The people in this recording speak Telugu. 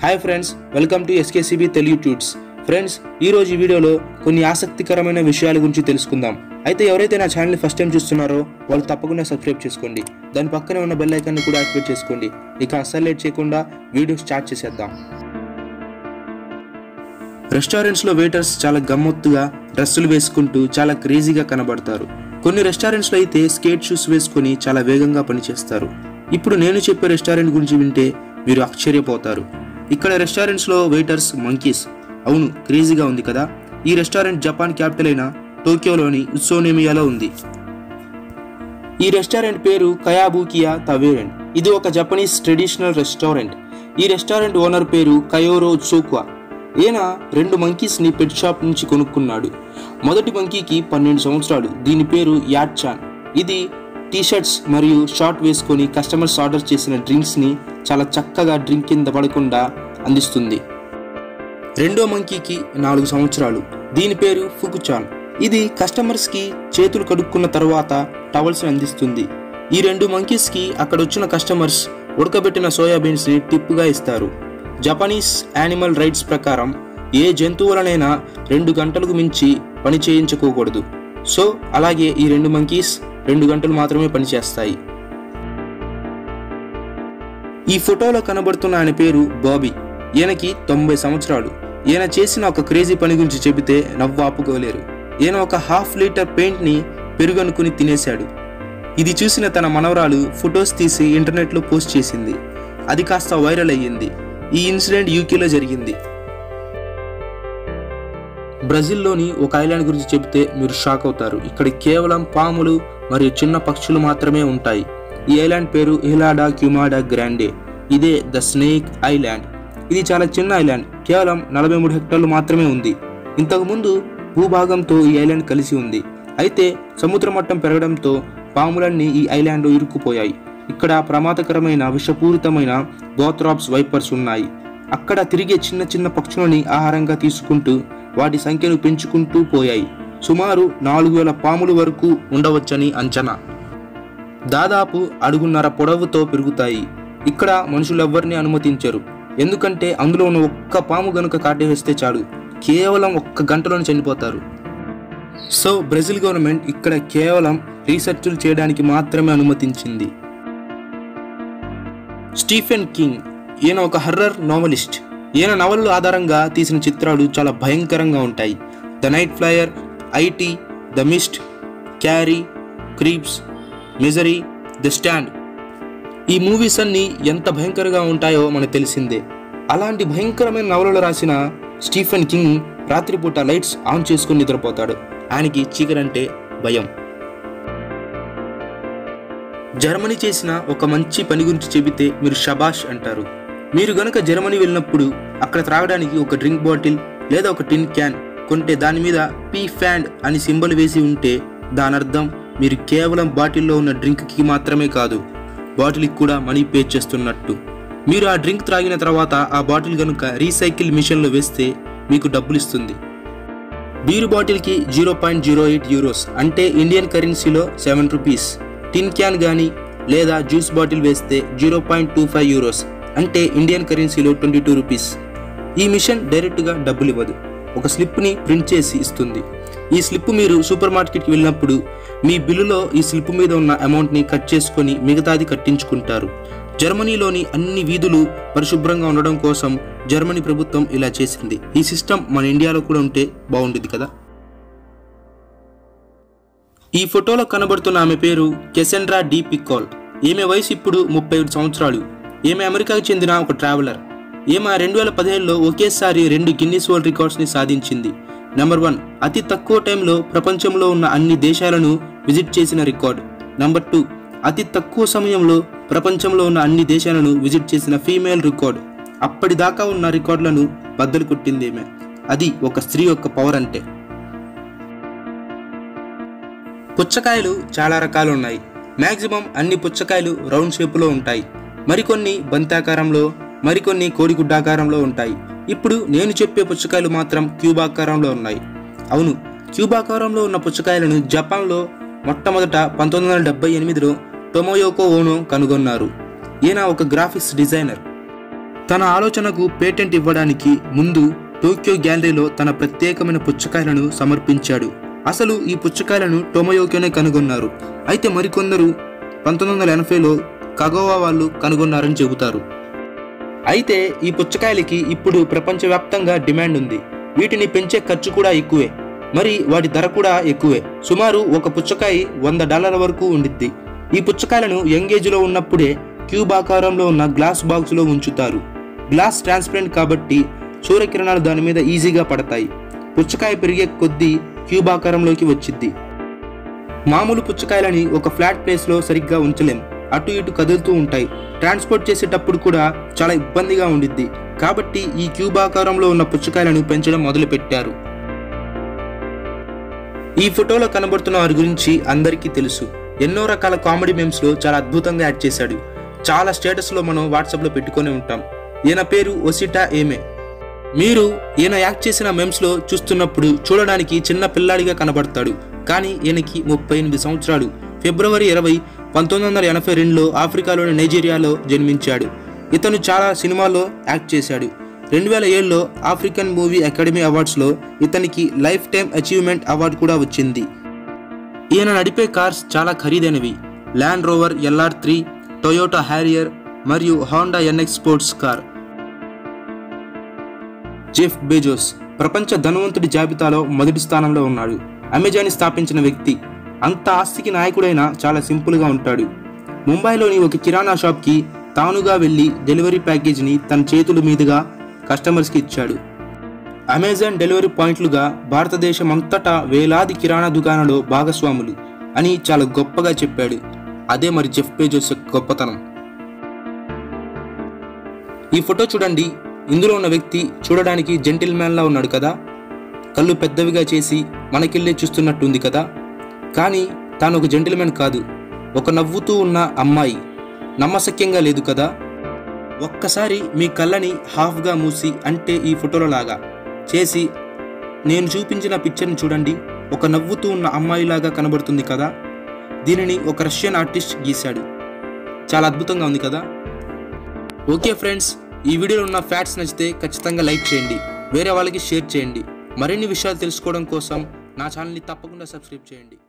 hi friends welcome to SKCB Telugu tutes friends ఈ రోజు ఈ వీడియోలో కొన్ని ఆసక్తికరమైన విషయాల గురించి తెలుసుకుందాం అయితే ఎవరైతే నా ఛానల్ని ఫస్ట్ టైం చూస్తున్నారో వాళ్ళు తప్పకుండా సబ్స్క్రైబ్ చేసుకోండి దాని పక్కనే ఉన్న బెల్ ఐకాన్ని కూడా యాక్టివేట్ చేసుకోండి ఇక అస్సలు లేట్ చేయకుండా వీడియో స్టార్ట్ చేసేద్దాం రెస్టారెంట్స్లో వెయిటర్స్ చాలా గమ్మత్తుగా డ్రెస్సులు వేసుకుంటూ చాలా క్రేజీగా కనబడతారు కొన్ని రెస్టారెంట్స్లో అయితే స్కేట్ షూస్ వేసుకొని చాలా వేగంగా పనిచేస్తారు ఇప్పుడు నేను చెప్పే రెస్టారెంట్ గురించి వింటే మీరు ఆశ్చర్యపోతారు ఇక్కడ రెస్టారెంట్స్లో వెయిటర్స్ మంకీస్ అవును క్రేజీగా ఉంది కదా ఈ రెస్టారెంట్ జపాన్ క్యాపిటల్ అయిన టోక్యోలోని ఉత్సోనేమియాలో ఉంది ఈ రెస్టారెంట్ పేరు కయాబూకియా తవేరెంట్ ఇది ఒక జపనీస్ ట్రెడిషనల్ రెస్టారెంట్ ఈ రెస్టారెంట్ ఓనర్ పేరు కయోరో ఉత్సోక్వా ఈయన రెండు మంకీస్ ని పెట్ షాప్ నుంచి కొనుక్కున్నాడు మొదటి మంకీకి పన్నెండు సంవత్సరాలు దీని పేరు యాడ్చాన్ ఇది టీ షర్ట్స్ మరియు షార్ట్ వేసుకొని కస్టమర్స్ ఆర్డర్ చేసిన డ్రింక్స్ ని చాలా చక్కగా డ్రింక్ కింద పడకుండా అందిస్తుంది రెండో మంకీకి నాలుగు సంవత్సరాలు దీని పేరు ఫుకుచాన్ ఇది కస్టమర్స్ కి చేతులు కడుక్కున్న తర్వాత టవల్స్ అందిస్తుంది ఈ రెండు మంకీస్ కి అక్కడ వచ్చిన కస్టమర్స్ ఉడకబెట్టిన సోయాబీన్స్ ని టిప్పుగా ఇస్తారు జపనీస్ యానిమల్ రైట్స్ ప్రకారం ఏ జంతువులనైనా రెండు గంటలకు మించి పని చేయించుకోకూడదు సో అలాగే ఈ రెండు మంకీస్ రెండు గంటలు మాత్రమే పనిచేస్తాయి ఈ ఫోటోలో కనబడుతున్న ఆయన పేరు బాబీ ఈయనకి తొంభై సంవత్సరాలు ఈయన చేసిన ఒక క్రేజీ పని గురించి చెబితే నవ్వు ఆపుకోలేరు ఈయన ఒక హాఫ్ లీటర్ పెయింట్ ని పెరుగనుకుని తినేశాడు ఇది చూసిన తన మనవరాలు ఫొటోస్ తీసి ఇంటర్నెట్లో పోస్ట్ చేసింది అది కాస్త వైరల్ అయ్యింది ఈ ఇన్సిడెంట్ యూకేలో జరిగింది బ్రెజిల్లోని ఒక ఐలాండ్ గురించి చెబితే మీరు షాక్ అవుతారు ఇక్కడ కేవలం పాములు మరియు చిన్న పక్షులు మాత్రమే ఉంటాయి ఈ ఐలాండ్ పేరు ఇలాడా క్యుమాడా గ్రాండే ఇదే ద స్నేక్ ఐలాండ్ ఇది చాలా చిన్న ఐలాండ్ కేవలం నలభై మూడు హెక్టార్లు మాత్రమే ఉంది ఇంతకుముందు భూభాగంతో ఈ ఐలాండ్ కలిసి ఉంది అయితే సముద్ర మట్టం పెరగడంతో పాములన్నీ ఈ ఐలాండ్లో ఇరుక్కుపోయాయి ఇక్కడ ప్రమాదకరమైన విషపూరితమైన గోత్రాప్స్ వైపర్స్ ఉన్నాయి అక్కడ తిరిగే చిన్న చిన్న పక్షులని ఆహారంగా తీసుకుంటూ వాటి సంఖ్యను పెంచుకుంటూ పోయాయి సుమారు నాలుగు వేల పాముల వరకు ఉండవచ్చని అంచనా దాదాపు అడుగున్నర పొడవుతో పెరుగుతాయి ఇక్కడ మనుషులెవ్వరిని అనుమతించరు ఎందుకంటే అందులో ఉన్న ఒక్క పాము గనుక కాటేస్తే చాలు కేవలం ఒక్క గంటలోనే చనిపోతారు సో బ్రెజిల్ గవర్నమెంట్ ఇక్కడ కేవలం రీసెర్చ్లు చేయడానికి మాత్రమే అనుమతించింది స్టీఫెన్ కింగ్ ఈయన ఒక హర్రర్ నోవలిస్ట్ ఈయన నవలల ఆధారంగా తీసిన చిత్రాలు చాలా భయంకరంగా ఉంటాయి the Night Flyer IT the Mist Carrie Creeps Misery the Stand ఈ మూవీస్ అన్ని ఎంత భయంకరంగా ఉంటాయో మనకు తెలిసిందే అలాంటి భయంకరమైన నవలలు రాసిన స్టీఫెన్ కింగ్ రాత్రిపూట లైట్స్ ఆన్ చేసుకుని నిద్రపోతాడు ఆయనకి చీకరంటే భయం జర్మనీ చేసిన ఒక మంచి పని గురించి చెబితే మీరు షబాష్ అంటారు మీరు గనుక జర్మనీ వెళ్ళినప్పుడు అక్కడ త్రాగడానికి ఒక డ్రింక్ బాటిల్ లేదా ఒక టిన్ క్యాన్ కొంటే దాని మీద పీ ఫ్యాండ్ అని సింబల్ వేసి ఉంటే దాని అర్థం మీరు కేవలం బాటిల్లో ఉన్న డ్రింక్కి మాత్రమే కాదు బాటిల్కి కూడా మనీ పే చేస్తున్నట్టు మీరు ఆ డ్రింక్ త్రాగిన తర్వాత ఆ బాటిల్ గనుక రీసైకిల్ మిషన్లో వేస్తే మీకు డబ్బులు ఇస్తుంది బీరు బాటిల్కి zero point zero eight euros అంటే ఇండియన్ కరెన్సీలో సెవెన్ రూపీస్ టిన్ క్యాన్ కానీ లేదా జ్యూస్ బాటిల్ వేస్తే zero point two five euros అంటే ఇండియన్ కరెన్సీలో ట్వంటీ టూ రూపీస్ ఈ మిషన్ డైరెక్ట్గా డబ్బులు ఇవ్వదు ఒక స్లిప్ని ప్రింట్ చేసి ఇస్తుంది ఈ స్లిప్ మీరు సూపర్ మార్కెట్కి వెళ్ళినప్పుడు మీ బిల్లులో ఈ స్లిప్ మీద ఉన్న అమౌంట్ని కట్ చేసుకొని మిగతాది కట్టించుకుంటారు జర్మనీలోని అన్ని వీధులు పరిశుభ్రంగా ఉండడం కోసం జర్మనీ ప్రభుత్వం ఇలా చేసింది ఈ సిస్టమ్ మన ఇండియాలో కూడా ఉంటే బాగుండేది కదా ఈ ఫోటోలో కనబడుతున్న ఆమె పేరు కెసెండ్రా డి పికాల్ ఈమె వయసు ఇప్పుడు ముప్పై ఏడు సంవత్సరాలు ఈమె అమెరికాకు చెందిన ఒక ట్రావెలర్ ఈమె రెండు వేల పదిహేడులో ఒకేసారి రెండు గిన్నిస్ వరల్డ్ రికార్డ్స్ని సాధించింది నెంబర్ వన్ అతి తక్కువ టైంలో ప్రపంచంలో ఉన్న అన్ని దేశాలను విజిట్ చేసిన రికార్డ్ నెంబర్ టూ అతి తక్కువ సమయంలో ప్రపంచంలో ఉన్న అన్ని దేశాలను విజిట్ చేసిన ఫీమేల్ రికార్డ్ అప్పటిదాకా ఉన్న రికార్డులను బద్దలు కొట్టింది ఈమె అది ఒక స్త్రీ యొక్క పవర్ అంటే పుచ్చకాయలు చాలా రకాలు ఉన్నాయి మ్యాక్సిమం అన్ని పుచ్చకాయలు రౌండ్ షేపులో ఉంటాయి మరికొన్ని బంతాకారంలో మరికొన్ని కోడిగుడ్డాకారంలో ఉంటాయి ఇప్పుడు నేను చెప్పే పుచ్చకాయలు మాత్రం క్యూబాకారంలో ఉన్నాయి అవును క్యూబాకారంలో ఉన్న పుచ్చకాయలను జపాన్లో మొట్టమొదట పంతొమ్మిది వందల డెబ్బై ఎనిమిదిలో టొమోయోకో ఓనో కనుగొన్నారు ఈయన ఒక గ్రాఫిక్స్ డిజైనర్ తన ఆలోచనకు పేటెంట్ ఇవ్వడానికి ముందు టోక్యో గ్యాలరీలో తన ప్రత్యేకమైన పుచ్చకాయలను సమర్పించాడు అసలు ఈ పుచ్చకాయలను టొమయోకోనే కనుగొన్నారు అయితే మరికొందరు పంతొమ్మిది వందల ఎనభైలో కగోవా వాళ్ళు కనుగొన్నారని చెబుతారు అయితే ఈ పుచ్చకాయలకి ఇప్పుడు ప్రపంచవ్యాప్తంగా డిమాండ్ ఉంది వీటిని పెంచే ఖర్చు కూడా ఎక్కువే మరి వాటి ధర కూడా ఎక్కువే సుమారు ఒక పుచ్చకాయ వంద డాలర్ల వరకు ఉండిద్ది ఈ పుచ్చకాయలను యంగ్ ఏజ్లో ఉన్నప్పుడే క్యూబ్ ఆకారంలో ఉన్న గ్లాస్ బాక్స్లో ఉంచుతారు గ్లాస్ ట్రాన్స్పరెంట్ కాబట్టి సూర్యకిరణాలు దాని మీద ఈజీగా పడతాయి పుచ్చకాయ పెరిగే కొద్దీ క్యూబ్ ఆకారంలోకి వచ్చిద్ది మామూలు పుచ్చకాయలని ఒక ఫ్లాట్ ప్లేస్లో సరిగ్గా ఉంచలేం అటు ఇటు కదులుతూ ఉంటాయి ట్రాన్స్పోర్ట్ చేసేటప్పుడు కూడా చాలా ఇబ్బందిగా ఉండిద్ది కాబట్టి ఈ క్యూబ్ ఆకారంలో ఉన్న పుచ్చకాయలను పెంచడం మొదలుపెట్టారు ఈ ఫోటోలో కనబడుతున్న వారి గురించి అందరికీ తెలుసు ఎన్నో రకాల కామెడీ మేమ్స్లో చాలా అద్భుతంగా యాడ్ చేశాడు చాలా స్టేటస్లో మనం వాట్సాప్లో పెట్టుకొని ఉంటాం ఈయన పేరు ఒసిటా ఏమే మీరు ఈయన యాక్ట్ చేసిన మెమ్స్లో చూస్తున్నప్పుడు చూడడానికి చిన్న పిల్లాడిగా కనబడతాడు కానీ ఈయనకి ముప్పై ఎనిమిది సంవత్సరాలు ఫిబ్రవరి ఇరవై పంతొమ్మిది వందల ఎనభై రెండులో ఆఫ్రికాలోని నైజీరియాలో జన్మించాడు ఇతను చాలా సినిమాల్లో యాక్ట్ చేశాడు రెండు వేల ఏడులో ఆఫ్రికన్ మూవీ అకాడమీ అవార్డ్స్లో ఇతనికి లైఫ్ టైం అచీవ్మెంట్ అవార్డు కూడా వచ్చింది ఈయన నడిపే కార్స్ చాలా ఖరీదైనవి Land Rover LR three Toyota Harrier మరియు Honda NX sports car Jeff Bezos ప్రపంచ ధనవంతుడి జాబితాలో మొదటి స్థానంలో ఉన్నాడు అమెజాన్ స్థాపించిన వ్యక్తి అంత ఆస్తికి నాయకుడైన చాలా సింపుల్గా ఉంటాడు ముంబైలోని ఒక కిరాణా షాప్కి తానుగా వెళ్లి డెలివరీ ప్యాకేజీని తన చేతుల మీదుగా కస్టమర్స్కి ఇచ్చాడు అమెజాన్ డెలివరీ పాయింట్లుగా భారతదేశం అంతటా వేలాది కిరాణా దుకాణాలు భాగస్వాములు అని చాలా గొప్పగా చెప్పాడు అదే మరి జెఫ్ బెజోస్ యొక్క గొప్పతనం ఈ ఫోటో చూడండి ఇందులో ఉన్న వ్యక్తి చూడడానికి జెంటిల్ మ్యాన్లా ఉన్నాడు కదా కళ్ళు పెద్దవిగా చేసి మనకెళ్ళే చూస్తున్నట్టుంది కదా కానీ తాను ఒక జెంటిల్మెన్ కాదు ఒక నవ్వుతూ ఉన్న అమ్మాయి నమ్మశక్యంగా లేదు కదా ఒక్కసారి మీ కళ్ళని హాఫ్గా మూసి అంటే ఈ ఫోటోలో లాగా చేసి నేను చూపించిన పిక్చర్ని చూడండి ఒక నవ్వుతూ ఉన్న అమ్మాయిలాగా కనబడుతుంది కదా దీనిని ఒక రష్యన్ ఆర్టిస్ట్ గీశాడు చాలా అద్భుతంగా ఉంది కదా ఓకే ఫ్రెండ్స్ ఈ వీడియోలో ఉన్న ఫ్యాక్ట్స్ నచ్చితే ఖచ్చితంగా లైక్ చేయండి వేరే వాళ్ళకి షేర్ చేయండి మరిన్ని విషయాలు తెలుసుకోవడం కోసం నా ఛానల్ని తప్పకుండా సబ్స్క్రైబ్ చేయండి